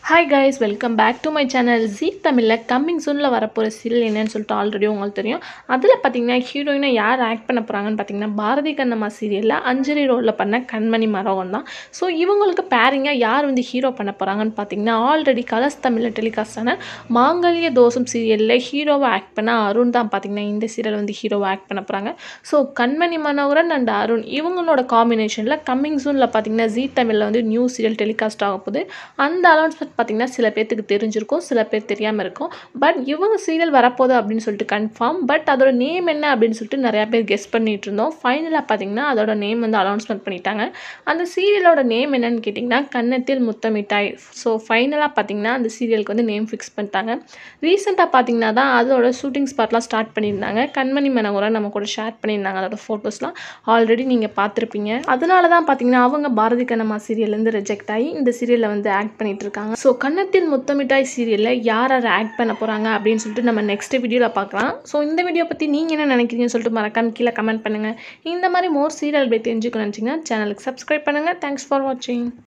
hi guys welcome back to my channel Zee தமிழில் coming சூனில் வரப்போகிற சீரியல் என்னன்னு சொல்லிட்டு ஆல்ரெடி உங்களுக்கு தெரியும் அதில் பார்த்தீங்கன்னா ஹீரோயினை யார் ஆக்ட் பண்ண போகிறாங்கன்னு பார்த்தீங்கன்னா பாரதி கண்ணம்மா சீரியலில் அஞ்சலி ரோலில் பண்ண கண்மணி மரவன் தான் ஸோ இவங்களுக்கு பேரிங்காக யார் வந்து ஹீரோ பண்ண போகிறாங்கன்னு பார்த்தீங்கன்னா ஆல்ரெடி கலர்ஸ் தமிழில் டெலிகாஸ்ட் ஆன மாங்கல்ய தோசம் சீரியலில் ஹீரோவை ஆக்ட் பண்ண அருண் தான் பார்த்தீங்கன்னா இந்த சீரியல் வந்து ஹீரோவை ஆக்ட் பண்ண போகிறாங்க ஸோ கண்மணி மனோகரன் அண்ட் அருண் இவங்களோட காம்பினேஷனில் கம்மிங் சூனில் பார்த்தீங்கன்னா ஜி தமிழில் வந்து நியூ சீரியல் டெலிகாஸ்ட் ஆக போகுது அந்த அனௌன்ஸ்மெண்ட் பார்த்தீங்கன்னா சில பேர்த்துக்கு தெரிஞ்சிருக்கும் சில பேர் தெரியாமல் இருக்கும் பட் இவங்க சீரியல் வரப்போகுது அப்படின்னு சொல்லிட்டு கன்ஃபார்ம் பட் அதோட நேம் என்ன அப்படின்னு சொல்லிட்டு நிறையா பேர் கெஸ் பண்ணிட்டு இருந்தோம் ஃபைனலாக பார்த்தீங்கன்னா அதோட நேம் வந்து அனௌன்ஸ்மெண்ட் பண்ணிட்டாங்க அந்த சீரியலோட நேம் என்னன்னு கேட்டிங்கன்னா கன்னத்தில் முத்தமிட்டாய் ஸோ ஃபைனலாக பார்த்தீங்கன்னா அந்த சீரியலுக்கு வந்து நேம் ஃபிக்ஸ் பண்ணிட்டாங்க ரீசெண்டாக பார்த்தீங்கன்னா தான் அதோட ஷூட்டிங் ஸ்பாட்லாம் ஸ்டார்ட் பண்ணியிருந்தாங்க கண்மணி மனோகரன் நம்ம கூட ஷேர் பண்ணியிருந்தாங்க அதோட ஃபோட்டோஸ்லாம் ஆல்ரெடி நீங்கள் பார்த்துருப்பீங்க அதனால தான் பார்த்தீங்கன்னா அவங்க பாரதி கண்ணம்மா சீரியல்லேருந்து ரிஜெக்ட் ஆகி இந்த சீரியலில் வந்து ஆக்ட் பண்ணிட்டு இருக்காங்க ஸோ கன்னத்தில் முத்தமிட்டாய் சீரியலில் யார் யார் ஆக்ட் பண்ண போகிறாங்க அப்படின்னு சொல்லிட்டு நம்ம நெக்ஸ்ட் வீடியோவில் பார்க்கலாம் ஸோ இந்த வீடியோ பற்றி நீங்கள் என்ன நினைக்கிறீங்கன்னு சொல்லிட்டு மறக்காம கீழே கமெண்ட் பண்ணுங்கள் இந்த மாதிரி மோர் சீரியல் பற்றி தெரிஞ்சுக்கணும் நினச்சிங்கன்னா சேனலுக்கு சப்ஸ்கிரைப் பண்ணுங்கள் தேங்க்ஸ் ஃபார் வாட்சிங்